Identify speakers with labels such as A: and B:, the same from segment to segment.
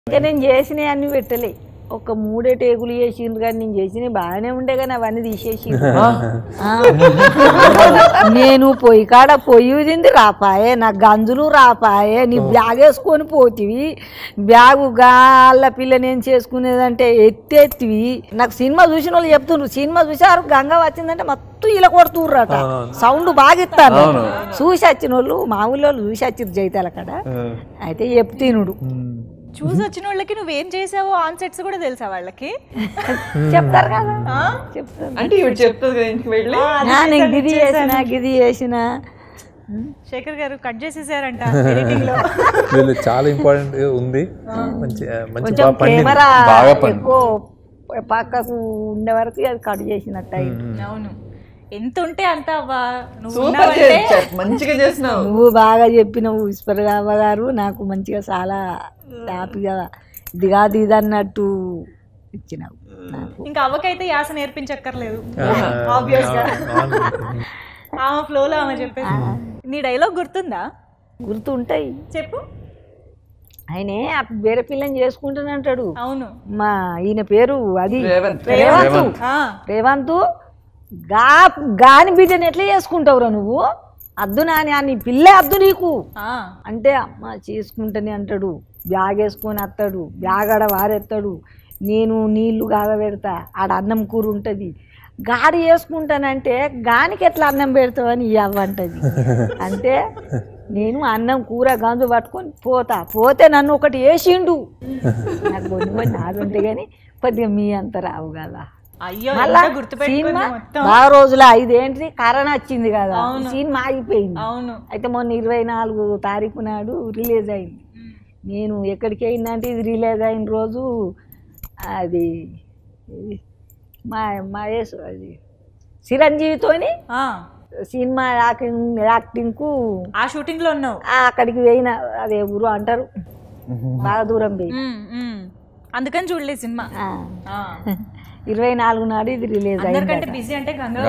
A: ఇంకా నేను చేసినవి అన్ని పెట్టలే ఒక మూడే టేకులు చేసిండ్రు కానీ నేను చేసినవి బాగానే ఉండే కానీ అవన్నీ తీసేసి నేను పొయ్యి కాడ పొయ్యి తింది రాపాయే నా గంజులు రాపాయే నీ బ్యాగ్ వేసుకొని పోతివి బ్యాగు గాళ్ళ పిల్ల నేను చేసుకునేదంటే ఎత్తెత్తివి నాకు సినిమా చూసిన వాళ్ళు చెప్తుండ్రు సినిమా చూసారు గంగ వచ్చిందంటే మొత్తం ఇలా కొడుతుర్రట సౌండ్ బాగా ఇస్తారు చూసి వచ్చిన వాళ్ళు మా ఊళ్ళో వాళ్ళు చూసి వచ్చిర్రు జైతాల కాడ అయితే చెప్తీనుడు
B: చూసి వచ్చిన వాళ్ళకి నువ్వేం చేసావో ఆన్ సెట్స్ కూడా తెలుసా వాళ్ళకి
A: చెప్తారు కదా
B: ఆ?
A: చెప్తారు
C: అంటే ఇవి చెప్తుంది కదా ఇంటికి వెళ్ళి
A: నా నేను గిది చేసిన గిది చేసిన
B: శేఖర్ గారు కట్ చేసేసారంట editing లో
D: వీళ్ళు చాలా ఇంపార్టెంట్ ఉంది మంచి మంచి
A: కొంచెం
D: బాగా పండింది
A: కెమెరా
D: బాగా పండింది
A: ఎక్కువ పక్కకు ఉండే వరకు అది కట్ చేసినట్టు అయింది
B: అవును ఎంత ఉంటే అంత అవ్వా నువ్వు
C: సూపర్
B: ఉన్నావంటే
C: మంచిగా చేసినావు
A: నువ్వు బాగా చెప్పినవు విస్పర్ గారు నాకు మంచిగా చాలా హ్యాపీగా ఇది కాదు ఇది అన్నట్టు ఇచ్చినావు నాకు
B: ఇంకా అవ్వకైతే యాస నేర్పించక్కర్లేదు ఆబ్వియస్ గా ఆమె ఫ్లోలో ఆమె చెప్పేసి నీ డైలాగ్ గుర్తుందా
A: గుర్తుంటాయి
B: చెప్పు
A: ఆయనే ఆ వేరే పిల్లని చేసుకుంటానంటాడు
B: అవును
A: మా ఈయన పేరు అది
C: రేవంత్
A: రేవంత్
B: ఆ,
A: రేవంత్ గా గాని బిడ్డని ఎట్లా చేసుకుంటావురా నువ్వు అద్దు నాని అని పిల్లే అద్దు నీకు
B: ఆ,
A: అంటే అమ్మ చేసుకుంటేనే అంటాడు బ్యాగ్ వేసుకొని వస్తాడు బ్యాగ్ ఆడ వారెత్తాడు నేను నీళ్లు కాగబెడతా ఆడ అన్నం కూర ఉంటుంది గాడి వేసుకుంటానంటే గానికి ఎట్లా అన్నం పెడతావని ఈ అవ్వ అంటది అంటే నేను అన్నం కూర గంజు పట్టుకొని పోతా పోతే నన్ను ఒకటి వేసిండు నాకు కొన్ని కొన్ని నాది ఉంటే కానీ కొద్దిగా మీ అంత రావు కదా
B: అయ్యో
A: మళ్ళా
B: ఎంత గుర్తుపెట్టుకుంది
A: సినిమా
B: మొత్తం
A: బాగా రోజులు ఐదేంటి కరోనా వచ్చింది కదా సినిమా ఆగిపోయింది
B: అవును
A: అయితే మొన్న ఇరవై నాలుగు తారీఖు నాడు రిలీజ్ అయింది నేను ఎక్కడికి అయిందంటే ఇది రిలీజ్ అయిన రోజు అది ఇది మా మహేష్ అది చిరంజీవితోని
B: ఆ,
A: సినిమా యాక్టింగ్ యాక్టింగ్కు
B: ఆ షూటింగ్ లో ఉన్నావు
A: ఆ అక్కడికి పోయిన అదే ఊరు అంటారు బాగా దూరం పోయి
B: ఉమ్, ఉమ్. అందుకని చూడలేదు సినిమా
A: ఆ,
B: ఆ.
A: ఇరవై నాలుగు నాడు ఇది రిలీజ్
B: అందరికంటే
A: అయింది
B: బిజీ అంటే గంగా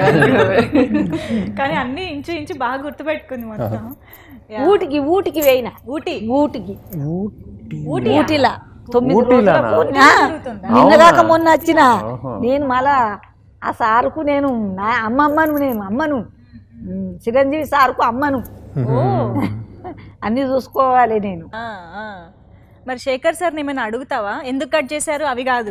B: కానీ అన్ని ఇంచు ఇంచు బాగా గుర్తుపెట్టుకుంది మొత్తం యా.
A: ఊటికి ఊటికి పోయిన
B: ఊటీ
A: ఊటికి
B: ఊటీ
A: ఊటిలా తొమ్మిది
D: ఊటీలానా?
A: రోజులకు ఆ,
B: తిరుగుతుందా?
A: నిన్నగాక మొన్న వచ్చిన నేను మళ్ళా ఆ సారుకు నేను నా అమ్మమ్మను నేను అమ్మను ఉమ్, చిరంజీవి సారుకు అమ్మను
B: ఓ
A: అన్ని చూసుకోవాలి నేను
B: ఆ, ఆ. మరి శేఖర్ సార్ ఏమైనా అడుగుతావా ఎందుకు కట్ చేశారు అవి కాదు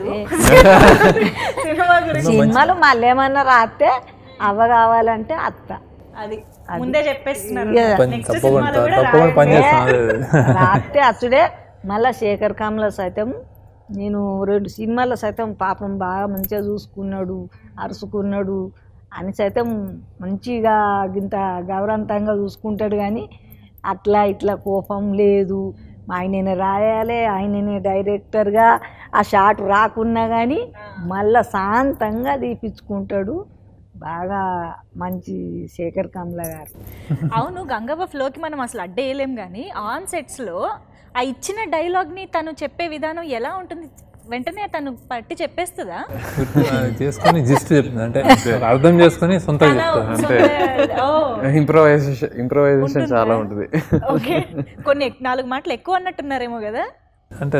B: సినిమా గురించి
A: సినిమాలు మళ్ళీ ఏమన్నా రాస్తే అవ్వ కావాలంటే అత్త
B: అది ముందే చెప్పేస్తున్నారు
A: ఇక
D: పని
B: నెక్స్ట్
D: తప్పకుండా
B: సినిమాలో కూడా
D: తప్పకుండా పని చేస్తాను
A: రాస్తే అచ్చుడే మళ్ళా శేఖర్ కమల సైతం నేను రెండు సినిమాల సైతం పాపం బాగా మంచిగా చూసుకున్నాడు అరుచుకున్నాడు అని సైతం మంచిగా ఇంత గౌరవంతంగా చూసుకుంటాడు కానీ అట్లా ఇట్లా కోపం లేదు ఆయననే రాయాలి ఆయననే డైరెక్టర్గా ఆ షాట్ రాకున్నా కానీ మళ్ళా శాంతంగా తీపించుకుంటాడు బాగా మంచి శేఖర్ కమల గారు
B: అవును గంగవ్వ ఫ్లోకి మనం అసలు అడ్డేయలేం కానీ ఆన్ సెట్స్ లో ఆ ఇచ్చిన డైలాగ్ ని తను చెప్పే విధానం ఎలా ఉంటుంది వెంటనే తను పట్టి చెప్పేస్తుందా
D: చేసుకొని జిస్ట్ చెప్తుంది అంటే అర్థం చేసుకొని సొంతంగా చెప్తాను
B: అంటే
E: ఇంప్రవైజేషన్ ఇంప్రవైజేషన్ చాలా ఉంటుంది
B: ఓకే కొన్ని ఎక్- నాలుగు మాటలు ఎక్కువ అన్నట్టున్నారేమో కదా
D: అంటే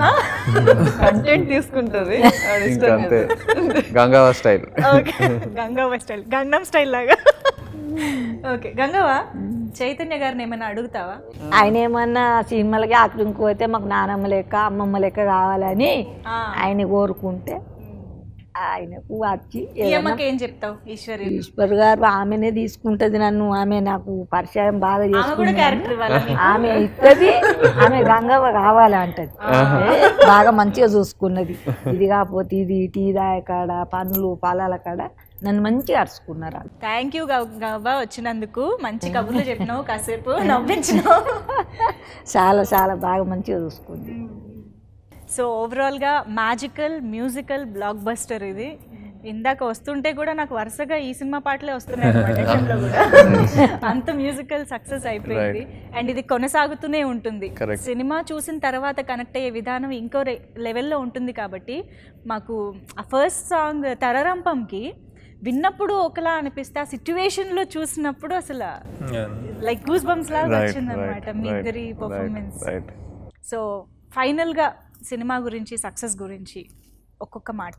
C: కంటెంట్ తీసుకుంటది ఆవిడ
E: ఇంకా
C: ఇష్టం
E: అంతే Gangavva style
B: okay Gangavva style Gangnam style లాగా ఓకే గంగవ్వ చైతన్య గారిని ఏమైనా అడుగుతావా
A: ఆయన ఏమన్నా సినిమాలకి యాక్టింగ్ పోతే మాకు నానమ్మ లెక్క అమ్మమ్మ లెక్క కావాలని
B: ఆ.
A: ఆయన కోరుకుంటే ఆయనకు వచ్చి
B: ఈ
A: ఏదన్నా
B: అమ్మకి ఏం చెప్తావు ఈశ్వరి
A: ఈశ్వర్ గారు ఆమెనే తీసుకుంటది నన్ను ఆమె నాకు పరిచయం బాగా
B: ఆమె కూడా
A: చేసుకుంది
B: క్యారెక్టర్ ఇవ్వాలని
A: ఆమె ఇస్తుంది ఆమె గంగవ్వ కావాలంటది బాగా మంచిగా చూసుకున్నది ఇది కాకపోతే ఇది టీ దాయ కాడ పండ్లు పొలాల కాడ నన్ను మంచిగా అరుచుకున్నారు వాళ్ళు.
B: థ్యాంక్ యూ గవ్వ వచ్చినందుకు మంచి కబుర్లు చెప్పినావు కాసేపు నవ్వించినావు
A: చాలా చాలా బాగా మంచిగా చూసుకుంది
B: సో ఓవరాల్గా మ్యాజికల్ మ్యూజికల్ బ్లాక్ బస్టర్ ఇది ఇందాక వస్తుంటే కూడా నాకు వరుసగా ఈ సినిమా పాటలే వస్తున్నాయి అన్నమాట FM లో కూడా అంత మ్యూజికల్ సక్సెస్ అయిపోయింది అండ్ ఇది కొనసాగుతూనే ఉంటుంది సినిమా చూసిన తర్వాత కనెక్ట్ అయ్యే విధానం ఇంకో లెవెల్లో ఉంటుంది కాబట్టి మాకు ఆ ఫస్ట్ సాంగ్ తరరంపంకి విన్నప్పుడు ఒకలా అనిపిస్తే ఆ సిచ్యువేషన్లో చూసినప్పుడు అసలు లైక్ గూస్ బంప్స్ లాగా వచ్చింది అనమాట మీ ఇద్దరి పర్ఫార్మెన్స్
E: రైట్
B: సో ఫైనల్గా సినిమా గురించి సక్సెస్ గురించి ఒక్కొక్క మాట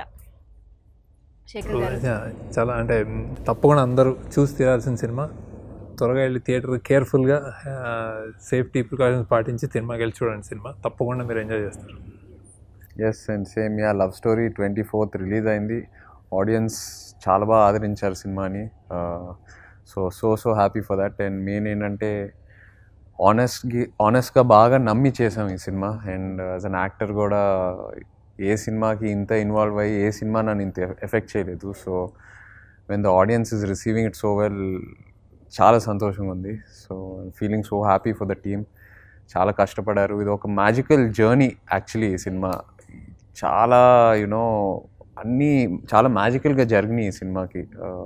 B: శేఖర్ గారు
D: యా, చాలా అంటే మ్, తప్పకుండా అందరూ చూసి తీరాల్సిన సినిమా త్వరగా వెళ్ళి థియేటర్ కేర్ఫుల్గా సేఫ్టీ ప్రికాషన్స్ పాటించి సినిమాకి వెళ్ళి చూడండి సినిమా తప్పకుండా మీరు ఎంజాయ్ చేస్తారు
E: yes and same yeah love story twenty fourth release అయింది ఆడియన్స్ చాలా బాగా ఆదరించారు సినిమాని so so so happy for that and main ఏంటంటే ఆనెస్ట్కి ఆనెస్ట్గా బాగా నమ్మి చేసాం ఈ cinema and as an actor కూడా ఏ సినిమాకి ఇంత ఇన్వాల్వ్ అయ్యి ఏ సినిమా నన్ను ఇంత ఎఫెక్ట్ చేయలేదు so when the audience is receiving it so well చాలా సంతోషంగా ఉంది so feeling so happy for the team చాలా కష్టపడారు ఇది ఒక మ్యాజికల్ జర్నీ యాక్చువల్లీ ఈ సినిమా చాలా యునో అన్నీ చాలా మ్యాజికల్గా జరిగినాయి ఈ సినిమాకి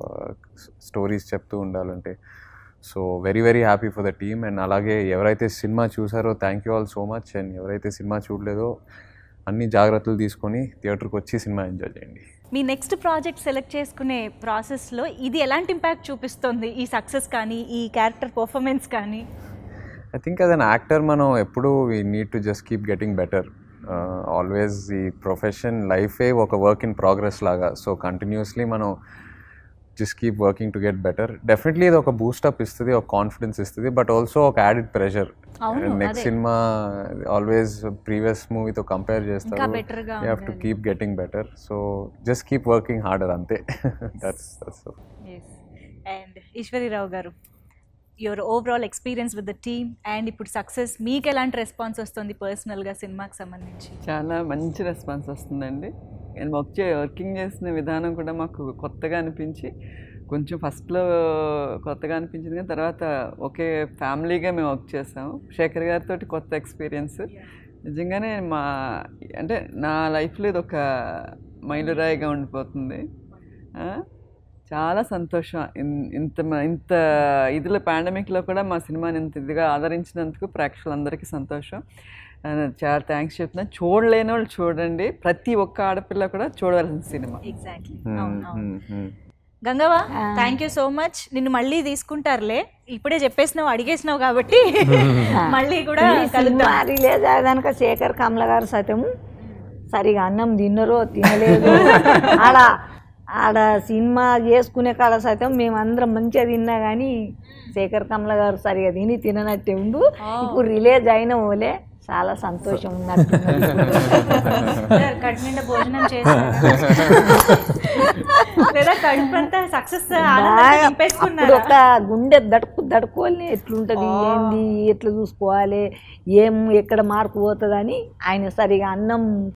E: స్టోరీస్ చెప్తూ ఉండాలంటే so very very happy for the team and అలాగే ఎవరైతే సినిమా చూసారో thank you all so much and ఎవరైతే సినిమా చూడలేదో అన్ని జాగ్రత్తలు తీసుకొని థియేటర్కి వచ్చి సినిమా ఎంజాయ్ చేయండి
B: మీ నెక్స్ట్ ప్రాజెక్ట్ సెలెక్ట్ చేసుకునే ప్రాసెస్లో ఇది ఎలాంటి ఇంపాక్ట్ చూపిస్తుంది ఈ సక్సెస్ కానీ ఈ క్యారెక్టర్ పర్ఫార్మెన్స్ కానీ
E: I think as an actor మనం ఎప్పుడు we need to just keep getting better always ఈ ప్రొఫెషన్ లైఫే ఒక వర్క్ ఇన్ ప్రోగ్రెస్ లాగా సో కంటిన్యూస్లీ మనం just keep working to get better definitely ఇది ఒక బూస్టప్ ఇస్తుంది ఒక కాన్ఫిడెన్స్ ఇస్తుంది బట్ ఆల్సో ఒక యాడెడ్ ప్రెషర్
B: అవును,
E: నెక్స్ట్
B: అదే.
E: సినిమా ఆల్వేస్ ప్రీవియస్ మూవీతో కంపేర్ చేస్తారు
B: ఇంకా better గా
E: యూ హ్యావ్ టు
B: ఉండాలి.
E: Keep getting better so just keep working harder అంతే దట్స్ దట్స్
B: అండ్ ఈశ్వరీరావు గారు your overall experience with the team and ఇప్పుడు సక్సెస్ మీకు ఎలాంటి రెస్పాన్స్ వస్తుంది పర్సనల్గా సినిమాకి సంబంధించి
C: చాలా మంచి రెస్పాన్స్ వస్తుందండి నేను వర్క్ చే వర్కింగ్ చేసిన విధానం కూడా మాకు కొత్తగా అనిపించి కొంచెం ఫస్ట్లో కొత్తగా అనిపించింది కానీ తర్వాత ఒకే ఫ్యామిలీగా మేము వర్క్ చేసాము శేఖర్ గారితో కొత్త ఎక్స్పీరియన్స్ నిజంగానే మా అంటే నా లైఫ్లో ఇది ఒక మైలురాయిగా ఉండిపోతుంది ఆ, చాలా సంతోషం ఇన్- ఇంత మ- ఇంత ఇదిలో పాండమిక్లో కూడా మా సినిమాని ఇంత ఇదిగా ఆదరించినందుకు ప్రేక్షకులందరికీ సంతోషం ఆ, చాలా థ్యాంక్స్ చెప్తున్నాను చూడలేని వాళ్ళు చూడండి ప్రతి ఒక్క ఆడపిల్ల కూడా చూడవలసిన సినిమా
B: ఎగ్జాక్ట్లీ
E: Hmm,
B: అవును అవును
E: hmm, hmm.
B: Gangavva thank you so much నిన్ను మళ్ళీ తీసుకుంటారులే ఇప్పుడే చెప్పేసినావు అడిగేసినావు కాబట్టి మళ్ళీ కూడా
A: ఈ సినిమా
B: కలుద్దాం
A: రిలీజ్ అయ్యాక శేఖర్ కమల గారు సైతం సరిగా అన్నం తిన్నరో తినలేదు ఆడ ఆడ సినిమా చేసుకునే కాడ సైతం మేమందరం మంచిగా తిన్నా కానీ శేఖర్ కమల గారు సరిగా తిని తిననట్టే ఉండు ఇప్పుడు రిలీజ్ అయిన ఓలే చాలా సంతోషం ఉన్నట్టు
B: సార్, కడుపు నిండా భోజనం చేశారా? లేదా కడుపు అంతా సక్సెస్
A: అప్పుడు
B: నింపేసుకున్నారా
A: ఒక గుండె దడుకు దడుకోవాలి ఎట్లుంటది ఏంది ఎట్లా చూసుకోవాలి ఏం ఎక్కడ మార్పు పోతుందని ఆయన సరిగా అన్నం